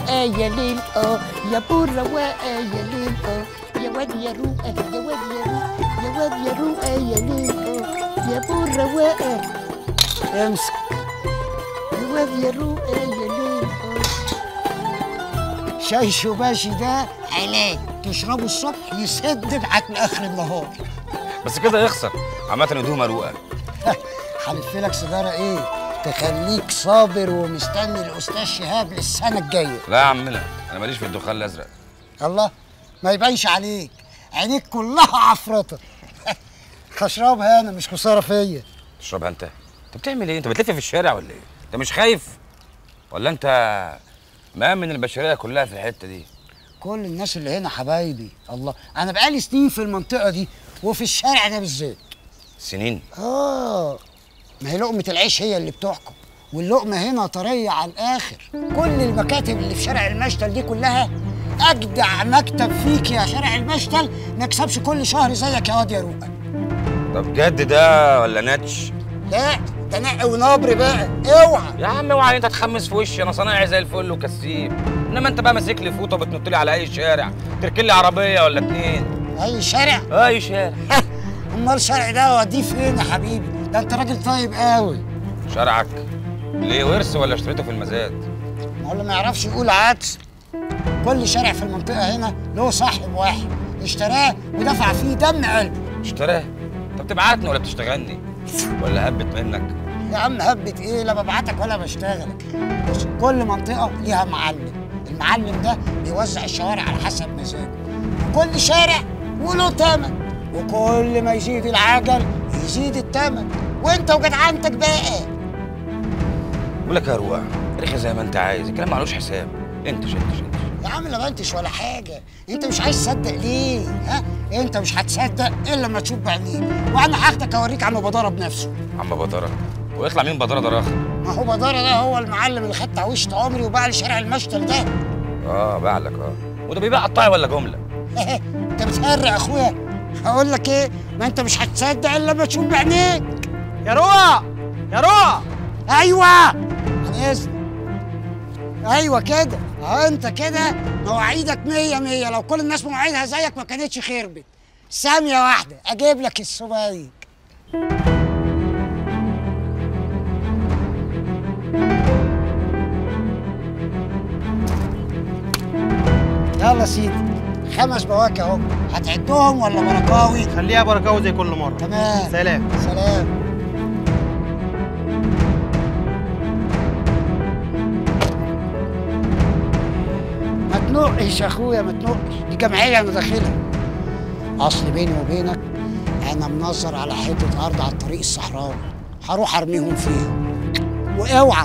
رواقه يا ليل اه يا ابو الرواقه يا ليل اه يا واد يا روقه يا واد يا روقه يا واد يا روقه يا ليل اه يا ابو الرواقه امسك يا واد يا روقه يا ليل اه شاي شباشي ده علاج تشربه الصبح يسد معاك لاخر النهار بس كده يخسر عامة هدوم مروقة هلف لك سيجاره ايه تخليك صابر ومستني الاستاذ شهاب للسنه الجايه لا يا عمنا انا ماليش في الدخان الازرق الله ما يبانش عليك عينيك كلها عفرطه هشربها انا مش خساره فيا تشربها انت انت بتعمل ايه انت بتلف في الشارع ولا ايه انت مش خايف ولا انت مأمن البشرية كلها في الحتة دي كل الناس اللي هنا حبايبي الله انا بقالي سنين في المنطقه دي وفي الشارع ده بالذات سنين اه ما هي لقمه العيش هي اللي بتحكم واللقمه هنا طريه على الاخر كل المكاتب اللي في شارع المشتل دي كلها اجدع مكتب فيك يا شارع المشتل ما يكسبش كل شهر زيك يا واد يا روقه طب جد ده ولا ناتش لا ده نقي ونبر بقى اوعى يا عم اوعى انت تخمس في وشي انا صنايعي زي الفل وكسيب انما انت بقى ماسك لي فوطه وبتنط لي على اي شارع تركن لي عربيه ولا اتنين اي شارع اي شارع امال الشارع ده اوديه فين يا حبيبي ده انت راجل طيب قوي شارعك ليه ورث ولا اشتريته في المزاد ما هو اللي ما يعرفش يقول عكس كل شارع في المنطقه هنا له صاحب واحد اشتراه ودفع فيه دم قلبه اشتراه انت بتبعتني ولا بتشتغلني ولا هبت منك يا عم هبت ايه لا ببعتك ولا بشتغلك بص كل منطقه ليها معلم المعلم ده بيوزع الشوارع على حسب مزاجه كل شارع وله تمن وكل ما يزيد العجل يزيد التمن وانت وجدعنتك بقى بقول لك يا رواع رخي زي ما انت عايز الكلام معلوش حساب انت شد شد يا عم لا بنتش ولا حاجه انت مش عايز تصدق ليه ها انت مش هتصدق الا لما تشوف بعينيك وانا هاخدك اوريك عم بداره بنفسه عم بدره ويطلع مين بدره ده راخر ما هو بداره ده هو المعلم اللي خد تعويشه عمري وباع لي شارع المشتل ده اه باعلك اه وده بيبيع قطاعي ولا جمله انت بتهرع يا اخويا هقول لك ايه ما انت مش هتصدق الا لما تشوف بعينيك يا روى يا روى ايوه عن اذنك ايوه كده اهو انت كده مواعيدك مية مية لو كل الناس مواعيدها زيك ما كانتش خربت ثانية واحدة اجيب لك السبايك يلا سيدي خمس بواكي اهو هتعدهم ولا بركاوي؟ خليها بركاوي زي كل مره تمام سلام سلام ما تنقش يا اخويا ما تنقش دي جمعيه انا داخلها اصل بيني وبينك انا منظر على حته ارض على الطريق الصحراوي هروح ارميهم فيها واوعى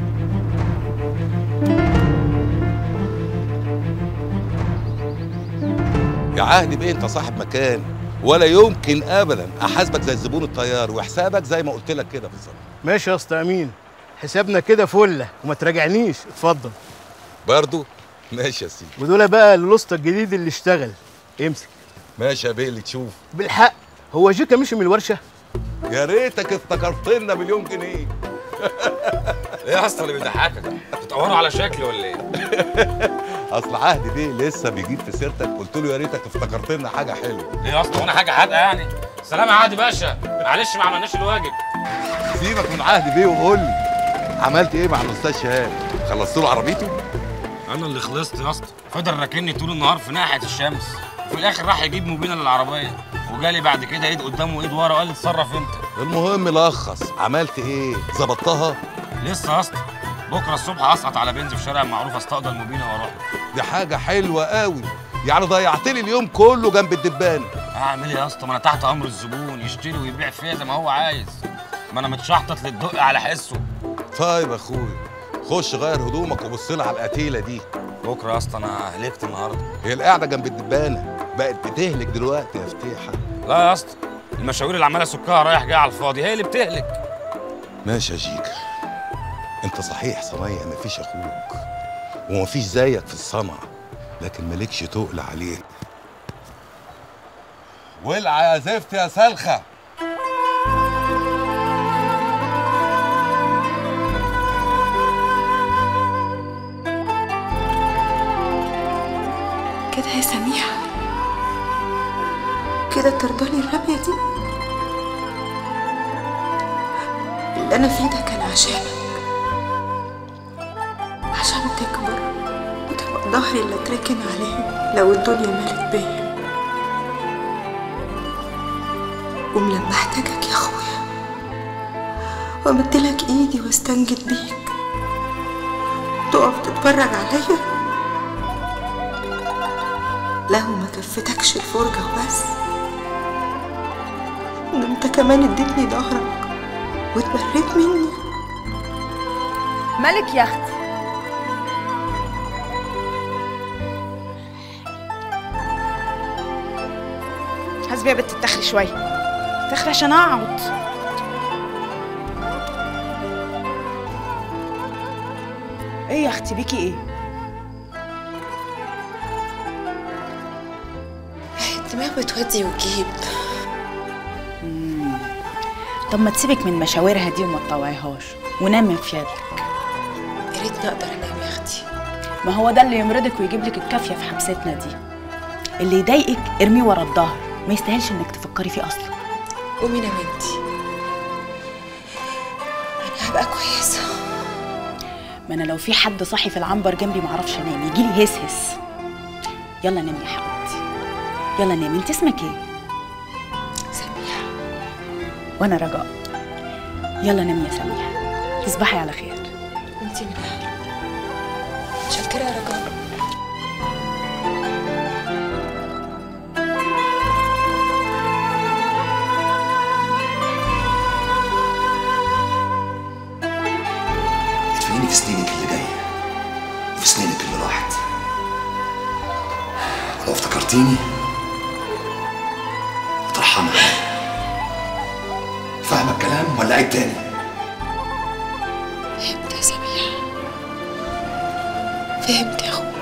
يا عهدي بيه انت صاحب مكان ولا يمكن ابدا احاسبك زي الزبون الطيار وحسابك زي ما قلت لك كده بالظبط ماشي يا اسطى امين حسابنا كده فله وما تراجعنيش اتفضل برضو ماشي يا سيدي ودول بقى الوسطى الجديد اللي اشتغل امسك ماشي يا بيه اللي تشوف بالحق هو جيكا مشي من الورشه يا ريتك افتكرت لنا مليون جنيه ايه يا اسطى اللي بيضحكك بتدوروا على شكلي ولا ايه اصل عهدي بيه لسه بيجيب في سيرتك قلت له يا ريتك افتكرت لنا حاجه حلوه ايه يا اسطى وانا حاجه حادقه يعني سلام يا عادي باشا معلش ما عملناش الواجب سيبك من عهدي بيه وقول لي عملت ايه مع الاستاذ شهاب خلصت له عربيته انا اللي خلصت يا اسطى فضل راكني طول النهار في ناحيه الشمس وفي الاخر راح يجيب موبينه للعربيه وجالي بعد كده ايد قدامه وايد ورا وقال لي اتصرف انت المهم لخص عملت ايه ظبطتها لسه يا اسطى بكره الصبح اسقط على بنز في شارع معروف استقضى الموبينه واروح دي حاجه حلوه قوي يعني ضيعت لي اليوم كله جنب الدبان اعمل ايه يا اسطى ما انا تحت امر الزبون يشتري ويبيع فيا زي ما هو عايز ما انا متشحطط للدق على حسه طيب يا اخويا خش غير هدومك وبص لها على القتيله دي بكره يا اسطى انا هلكت النهارده هي القعده جنب الدبانه بقت بتهلك دلوقتي يا فتيحه لا يا اسطى المشاوير اللي عماله اسكها رايح جاي على الفاضي هي اللي بتهلك ماشي يا جيكا انت صحيح صنايع مفيش اخوك ومفيش زيك في الصنعه لكن مالكش تقل عليه ولع يا زفت يا سلخه كده يا سميحة كده ترضاني الرمية دي اللي أنا فيه ده كان عشانك عشان تكبر وتبقى ظهري اللي اتركن عليه لو الدنيا مالت بيا وملما احتاجك يا اخويا وامدلك ايدي واستنجد بيك تقف تتفرج عليا لا وما كفتكش الفرجة وبس ده انت كمان اديتني ظهرك واتبريت مني مالك يا اختي حسبي يا بنت تتخري شويه تخري عشان اقعد ايه يا اختي بيكي ايه الدماغ بتودي وتجيب طب ما تسيبك من مشاورها دي وما تطوعيهاش ونامي في يدك يا ريتني اقدر انام يا اختي ما هو ده اللي يمرضك ويجيب لك الكافيه في حبستنا دي اللي يضايقك ارميه ورا الظهر ما يستاهلش انك تفكري فيه اصلا قومي نام انتي انا هبقى كويسه ما انا لو في حد صاحي في العنبر جنبي معرفش انام يجي لي هس هس يلا نامي يا حبيبتي يلا نامي انت اسمك ايه سميحه وانا رجاء يلا نامي يا سميحه تصبحي على خير انتي من اهلي متشكره يا رجاء ادفنيني في سنينك اللي جاية وفي سنينك اللي راحت ولو افتكرتيني ترحمي عليا فاهمة الكلام ولا عيد تاني؟ فهمت يا سميحه فهمت يا اخويا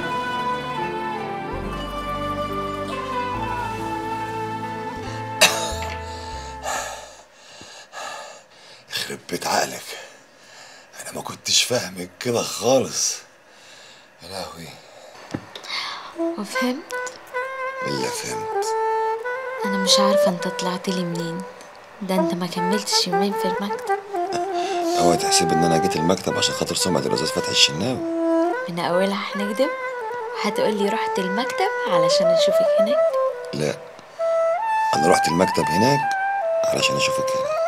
يخرب بيت عقلك انا ما كنتش فاهمك كده خالص يا لهوي وفهمت الا فهمت انا مش عارفه انت طلعت لي منين ده انت ما كملتش يومين في المكتب اوعي تحسب ان انا جيت المكتب عشان خاطر سمعة الاستاذ فتحي الشناوي من اولها هنكدب هتقولي رحت المكتب علشان اشوفك هناك لا انا رحت المكتب هناك علشان اشوفك هنا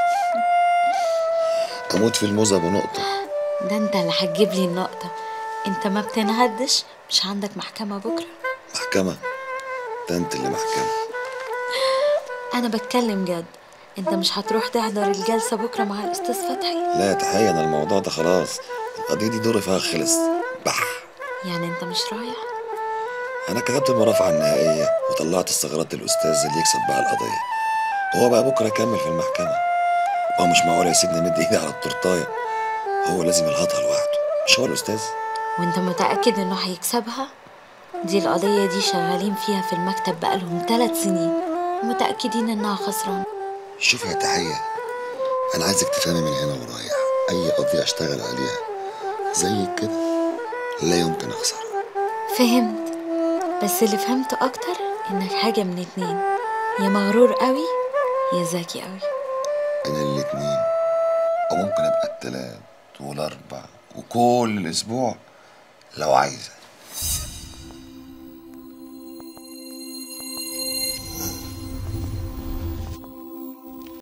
اموت في الموزة بنقطة ده انت اللي هتجيب لي النقطه انت ما بتنهدش مش عندك محكمه بكره محكمة ده انت اللي محكمة انا بتكلم جد انت مش هتروح تحضر الجلسه بكره مع الاستاذ فتحي لا تحية انا الموضوع ده خلاص القضية دي دوري فيها خلص بح يعني انت مش رايح انا كتبت المرافعة النهائية وطلعت الثغرات للاستاذ اللي يكسب بها القضية هو بقى بكرة يكمل في المحكمة هو مش معقول يا سيدنا مد ايدي على التورتاية هو لازم يلهطها لوحده مش هو الاستاذ وانت متاكد انه هيكسبها دي القضيه دي شغالين فيها في المكتب بقالهم ثلاث سنين متاكدين انها خسرانه شوف يا تحية أنا عايزك تفهمي من هنا ورايح أي قضية أشتغل عليها زيك كده لا يمكن أخسرها فهمت بس اللي فهمته اكتر انك حاجه من اتنين يا مغرور قوي يا ذكي قوي أنا الاتنين وممكن أبقى التلات والأربع وكل الأسبوع لو عايزة